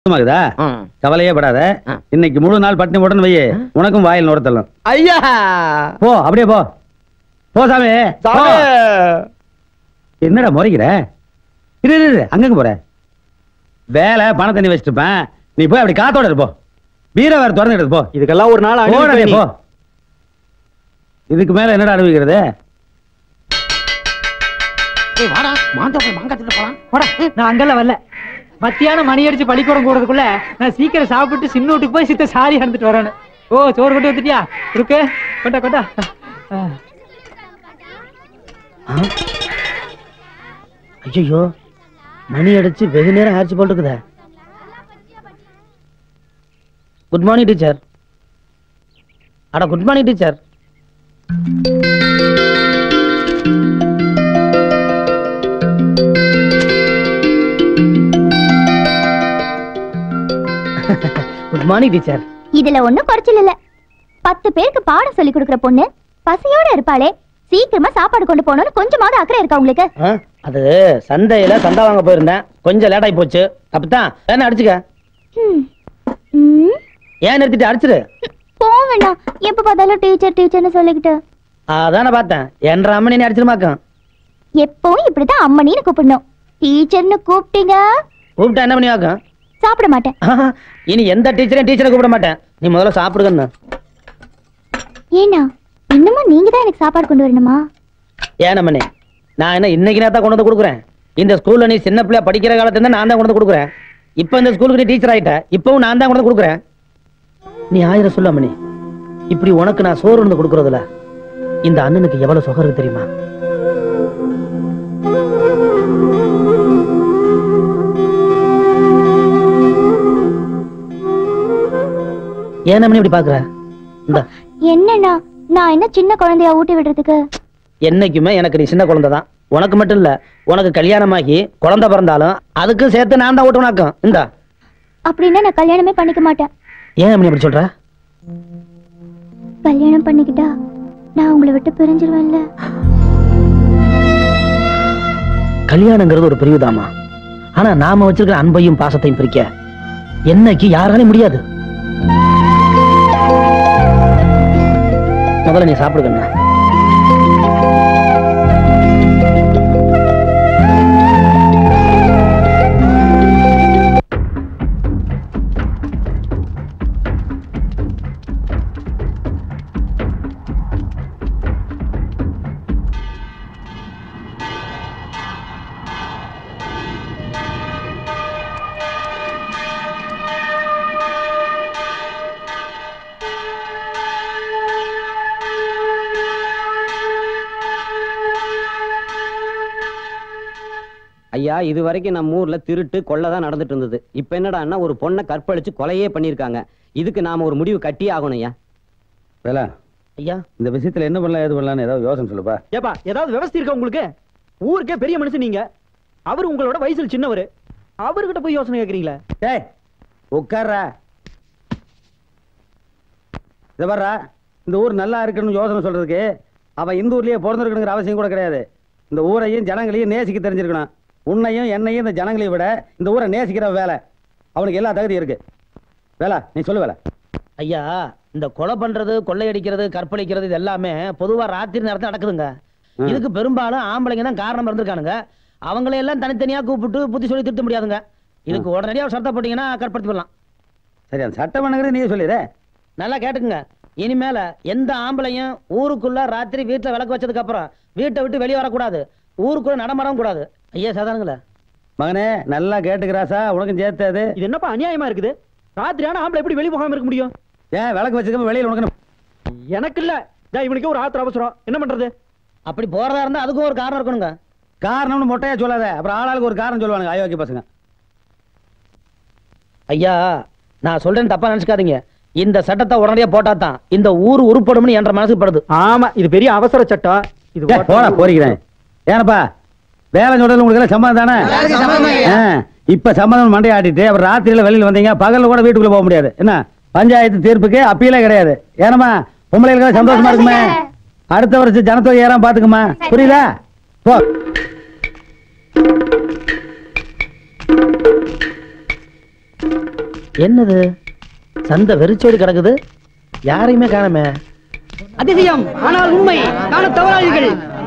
சுத்தமாகுதா கவலையே படாத ஆ. இன்னைக்கு முழு நாள் பட்டினி போட்டேன்னு வையே உனக்கும் வாயில் நுரத்தலாம் ஐயா போ அப்படியே போ போ சாமி போ. சாமி. என்னடா முறைக்கிற இரு இரு, இரு அங்கங்க போற வேலை பண தண்ணி வச்சுட்டுப்பேன் நீ போய் அப்படி காத்தோட இரு, போ பீரை வேற திறந்து எடுத்து போ இதுக்கெல்லாம் ஒரு நாள் போடா நீ, அனுப்பி போ இதுக்கு மேல என்னடா அனுபவிக்கிறது வாடா மாந்தா போய் மாங்காத்திட்டு போலாம் போடா நான் அங்கெல்லாம் வரல மத்தியானம் மணி அடிச்சு பள்ளிக்கூடம் போறதுக்குள்ள நான் சீக்கிரம் சாப்பிட்டு சின்ன வீட்டுக்கு போய் சித்த சாரி அனுப்பிட்டு வரேன் ஓ சோறு கொண்டு வந்துட்டியா இருக்கு கொண்டா கொண்டா ஐயோ மணி அடிச்சு வெகு நேரம் ஆயிடுச்சு போல் இருக்குதே குட் மார்னிங் டீச்சர் அட good morning teacher good morning teacher இதுல ஒண்ணும் குறைச்சல் இல்ல பத்து பேருக்கு பாடம் சொல்லி கொடுக்கிற பொண்ணு பசியோட இருப்பாளே சீக்கிரமா சாப்பாடு கொண்டு போகணும்னு கொஞ்சமாவது அக்கறை இருக்கா உங்களுக்கு அது சந்தையில சந்தா வாங்க போயிருந்தேன் கொஞ்சம் லேட் ஆகி போச்சு அப்பதான் வேணா அடிச்சுக்க ம். ம். ஏன் நிறுத்திட்டு அடிச்சிரு போ வேண்டாம் எப்ப பார்த்தாலும் டீச்சர் டீச்சர்னு சொல்லிக்கிட்டு அதானே பார்த்தேன் என்ற அம்மனி நீ அடிச்சிருமாக்கம் எப்பவும் இப்படிதான் அம்மனின்னு கூப்பிடணும் டீச்சர்னு கூப்பிட்டீங்க கூப்பிட்டா என்ன பண்ணி வாக்கம் சாப்பிட மாட்டேன் ஆஹா, இனி எந்த டீச்சரையும் டீச்சரை கூப்பிட மாட்டேன் நீ முதல்ல சாப்பிடுங்கன்னு ஏன்னா இன்னமும் நீங்க தான் எனக்கு சாப்பாடு கொண்டு வரணுமா ஏன் அம்மனி நான் என்ன இன்னைக்கு நேரத்தா கொண்டு வந்து கொடுக்குறேன் இந்த ஸ்கூல்ல நீ சின்ன பிள்ளையா படிக்கிற காலத்துல இருந்து நான் தான் கொண்டு வந்து கொடுக்குறேன் இப்போ இந்த ஸ்கூலுக்கு நீ டீச்சர் ஆயிட்ட இப்பவும் நான் தான் கொண்டு வந்து கொடுக்குறேன் நீ ஆயிரம் சொல்லு அம்மனி இப்படி உனக்கு நான் சோறு வந்து கொடுக்குறதுல இந்த அண்ணனுக்கு எவ்வளவு சுகம் இருக்கு தெரியுமா ஏன் அம்மனி இப்படி பாக்குற இந்த என்னண்ணா நான் என்ன சின்ன குழந்தையா ஊட்டி விடுறதுக்கு என்னைக்குமே எனக்கு நீ சின்ன குழந்தை தான் உனக்கு மட்டும் இல்ல உனக்கு கல்யாணமாகி குழந்தை பிறந்தாலும் அதுக்கும் சேர்த்து நான் தான் ஓட்டுவனாக்கும் இந்த அப்படின்னா நான் கல்யாணமே பண்ணிக்க மாட்டேன் ஏன் அப்படி அப்படி சொல்ற கல்யாணம் பண்ணிக்கிட்டா நான் உங்களை விட்டு பிரிஞ்சிருவேன்ல கல்யாணங்கிறது ஒரு பிரிவுதாமா ஆனா நாம வச்சிருக்கிற அன்பையும் பாசத்தையும் பிரிக்க என்னைக்கு யாராலையும் முடியாது முதல்ல நீ சாப்பிடுங்கண்ணா ஐயா இது வரைக்கும் நம்ம ஊர்ல திருட்டு கொள்ளை தான் நடந்துட்டு இருந்தது இப்ப என்னடான்னா ஒரு பொண்ணை கற்பழிச்சு கொலையே பண்ணிருக்காங்க இதுக்கு நாம ஒரு முடிவு கட்டியே ஆகணும் ஐயா வேலா ஐயா இந்த விஷயத்துல என்ன பண்ணலாம் ஏது பண்ணலாம்னு ஏதாவது யோசனை சொல்லுப்பா ஏப்பா ஏதாவது விவசாய இருக்கா உங்களுக்கு ஊருக்கே பெரிய மனுஷன் நீங்க அவர் உங்களோட வயசுல சின்னவர் அவர்கிட்ட போய் யோசனை கேக்குறீங்களா டேய் உட்கார்றா இதை வர்றா இந்த ஊர் நல்லா இருக்கணும்னு யோசனை சொல்றதுக்கு அவன் இந்த ஊர்லயே பிறந்திருக்கணுங்கிற அவசியம் கூட கிடையாது இந்த ஊரையும் ஜனங்களையும் நேசிக்க தெரிஞ்சிருக்கணும் உன்னையும் என்னையும் இந்த ஜனங்களையும் விட இந்த ஊரை நேசிக்கிற வேலை அவனுக்கு எல்லா தகுதியும் இருக்கு வேலை நீ சொல்லு வேலை ஐயா இந்த கொலை பண்றது கொள்ளையடிக்கிறது கற்பழிக்கிறது இது எல்லாமே பொதுவா ராத்திரி நேரத்துல நடக்குதுங்க ம். இதுக்கு பெரும்பாலும் ஆம்பளைங்க தான் காரணம் இருந்திருக்கானுங்க அவங்களை எல்லாம் தனித்தனியா கூப்பிட்டு புத்தி சொல்லி திருத்த முடியாதுங்க இதுக்கு உடனடியா ஒரு சட்டை போட்டீங்கன்னா கற்படுத்தி போடலாம் சரி அந்த சட்டம் பண்ணுங்கிறது நீ சொல்லிடு நல்லா கேட்டுக்குங்க இனிமேல எந்த ஆம்பளையும் ஊருக்குள்ள ராத்திரி வீட்டுல விளக்கு வச்சதுக்கு அப்புறம் வீட்டை விட்டு வெளியே வரக்கூடாது ஊருக்குள்ள நடமாடவும் கூடாது ஐயா சாதாரணங்களா மகனே நல்லா கேட்டுக்கிறாசா உனக்கும் சேர்த்து அது இது என்னப்பா அநியாயமா இருக்குது ராத்திரியான ஆம்பளை எப்படி வெளியே போகாம இருக்க முடியும் ஏன் விளக்கு வச்சுக்காம வெளியில் உனக்கு என்ன- எனக்கு இல்ல டேய், இவனுக்கு ஒரு ஆத்திர அவசரம் என்ன பண்றது அப்படி போறதா இருந்தா அதுக்கும் ஒரு காரணம் இருக்கணுங்க காரணம்னு மொட்டையா சொல்லாத அப்புறம் ஆளாளுக்கு ஒரு காரணம் சொல்லுவானுங்க அயோக்கிய பசங்க ஐயா நான் சொல்றேன்னு தப்பா நினைச்சுக்காதீங்க இந்த சட்டத்தை உடனடியா போட்டா தான் இந்த ஊர் உருப்படும்னு என்ற மனசுக்கு படுது ஆமா இது பெரிய அவசர சட்டம் இது ஏய், போடா போறிக்கிறேன் ஏனப்பா வேலை சொல்றது உங்களுக்கு எல்லாம் சம்மதம் தானே ஆ, இப்ப சம்மதம் மண்டையை ஆட்டிட்டு அப்புறம் ராத்திரியில வெளியில வந்தீங்க பகல்ல கூட வீட்டுக்குள்ள போக முடியாது என்ன பஞ்சாயத்து தீர்ப்புக்கு அப்பீலே கிடையாது ஏனம்மா பொம்பளைகளுக்கு சந்தோஷமா இருக்குமே அடுத்த வருஷம் ஜனத்தொகை ஏறாம பாத்துக்குமா புரியுதா போ என்னது சந்தை வெறிச்சோடி கிடக்குது யாரையுமே காணமே அதிசயம் ஆனால் உண்மை காண தவறாதீர்கள்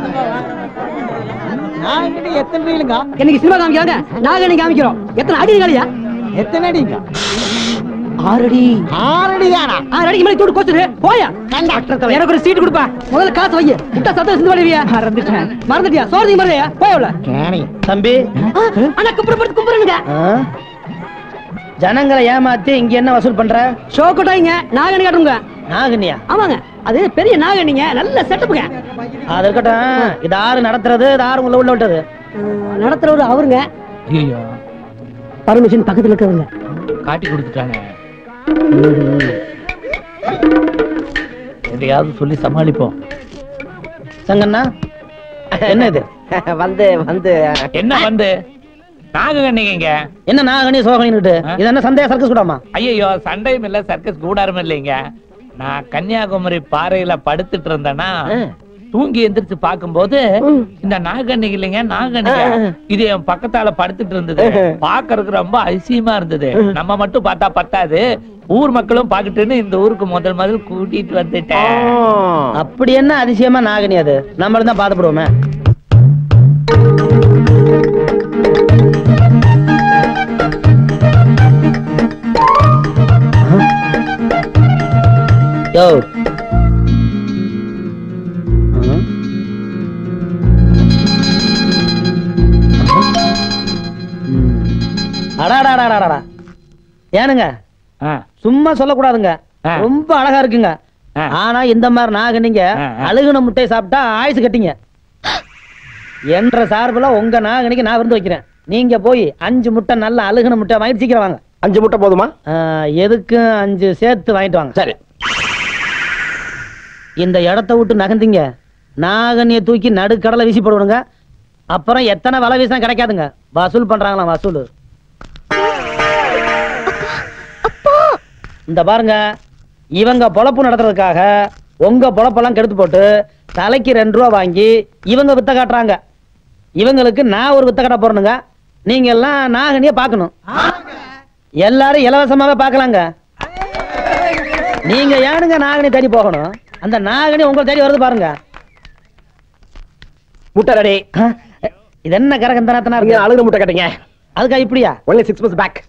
எத்தனை ரீலுங்க இன்னைக்கு சினிமா காமிக்கிறாங்க நாங்க காமிக்கிறோம் எத்தனை அடி காலியா எத்தனை அடிங்க ஆறடி ஆறடி தானா ஆறு அடிக்கு மேலே தூடு கோச்சுது போயா எனக்கு ஒரு சீட் கொடுப்பா முதல்ல காசு வை விட்டா சத்தம் சிந்து பண்ணுவியா மறந்துட்டேன் மறந்துட்டியா சோறு மறதையா போய் உள்ள கேணி தம்பி ஆனா கும்பிடப்படுத்து கும்பிடுங்க ஆ? ஜனங்களை ஏமாத்தி இங்க என்ன வசூல் பண்ற ஷோ கொட்டாங்க நாகனி காட்டுங்க நாகனியா ஆமாங்க அது பெரிய நாகனிங்க நல்ல செட்டப்புங்க அது இருக்கட்டும் இது ஆறு நடத்துறது இது ஆறு உள்ள உள்ள விட்டது நடத்துறவரு அவருங்க ஐயோ பர்மிஷன் பக்கத்துல இருக்கிறவங்க காட்டி கொடுத்துட்டானே எதையாவது சொல்லி சமாளிப்போம் சங்கண்ணா என்ன இது வந்து வந்து என்ன வந்து நாகக்கண்ணிங்க என்ன நாகனி சோகனிட்டு இது என்ன சந்தேக சர்க்கஸ் கூடாமா ஐயோ சண்டையும் இல்ல சர்க்கஸ் கூடாரம் இல்லைங்க நான் கன்னியாகுமரி பாறையில படுத்துட்டு இருந்தேன்னா தூங்கி எந்திரிச்சு பார்க்கும்போது இந்த நாகக்கண்ணிக்கு இல்லைங்க நாகக்கண்ணிங்க இது என் பக்கத்தால படுத்துட்டு இருந்தது பாக்குறதுக்கு ரொம்ப அதிசயமா இருந்தது நம்ம மட்டும் பார்த்தா பத்தாது ஊர் மக்களும் பாக்கட்டுன்னு இந்த ஊருக்கு முதல் முதல் கூட்டிட்டு வந்துட்டேன் அப்படி என்ன அதிசயமா நாகனி அது நம்மளும் தான் பாதப்படுவோமே யோ அடாடாடாடாடா ஏனுங்க ஆ, சும்மா சொல்லக்கூடாதுங்க ஆ. ரொம்ப அழகா இருக்குங்க ஆ. ஆனா இந்த மாதிரி நாகனிங்க ஆ, ஆ. அழுகுன முட்டை சாப்பிட்டா ஆயுசு கட்டிங்க என்ற சார்புல உங்க நாகனிக்கு நான் விருந்து வைக்கிறேன் நீங்க போய் அஞ்சு முட்டை நல்ல அழுகுன முட்டை வாங்கிட்டு சீக்கிரம் வாங்க அஞ்சு முட்டை போதுமா ஆ, எதுக்கும் அஞ்சு சேர்த்து வாங்கிட்டு வாங்க சரி இந்த இடத்த விட்டு நகர்ந்தீங்க நாகனியை தூக்கி நடுக்கடலை வீசி போடுவாங்க அப்புறம் எத்தனை வலை வீசினா கிடைக்காதுங்க வசூல் பண்றாங்களாம் வசூல் இந்த பாருங்க இவங்க பொழப்பு நடத்துறதுக்காக உங்க பொழப்பெல்லாம் கெடுத்து போட்டு தலைக்கு ரெண்டு ரூபா வாங்கி இவங்க வித்த காட்டுறாங்க இவங்களுக்கு நான் ஒரு வித்த காட்ட போறேனுங்க நீங்க எல்லாம் நாகனிய பார்க்கணும் எல்லாரும் இலவசமாவே பார்க்கலாங்க நீங்க ஏனுங்க நாகனி தேடி போகணும் அந்த நாகனி உங்களை தேடி வருது பாருங்க முட்டை ரெடி ஆ, இது என்ன கரகந்தனத்தனா நீங்க இருக்கு அழுகுற முட்டை கேட்டீங்க அதுக்கா இப்படியா ஒன்லி சிக்ஸ் மந்த்ஸ் பேக்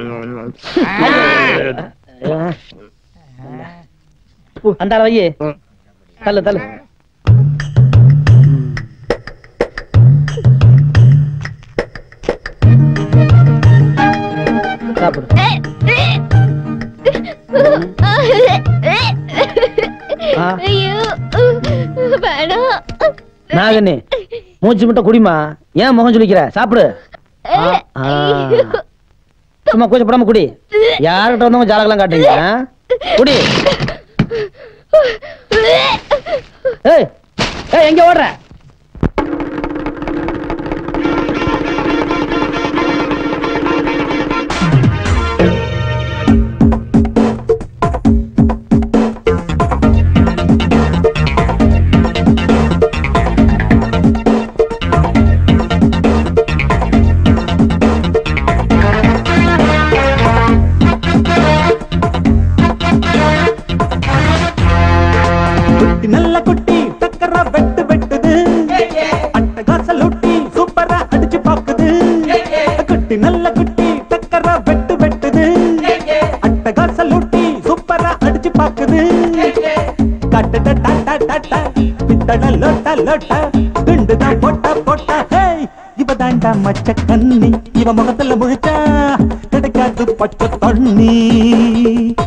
அந்த ஆளை வையி தள்ளு தள்ளு சாப்பிடு ஆ. ஐயோ வேணாம் நாகனி மூச்சு மட்டும் குடிமா ஏன் முகம் சொல்லிக்கிற சாப்பிடு ஆ, ஆ. சும்மா கூச்சப்படாம குடி யார்கிட்ட வந்தவங்க ஜாலகெல்லாம் காட்டுறீங்க ஆ? குடி ஏய் ஏய் எங்க ஓடுற குட்டி நல்ல குட்டி டக்கரா வெட்டு வெட்டுது அட்டகாச லூட்டி சூப்பரா அடிச்சு பாக்குது குட்டி நல்ல குட்டி டக்கரா வெட்டு வெட்டுது அட்டகாச லூட்டி சூப்பரா அடிச்சு பாக்குது கட்டட டாட்டா டாட்டா பித்தட லோட்டா லோட்டா துண்டு தான் போட்டா போட்டா ஹேய் இவ தாண்டா மச்ச கண்ணி இவ முகத்துல முழிச்சா கிடைக்காது பச்சை தண்ணி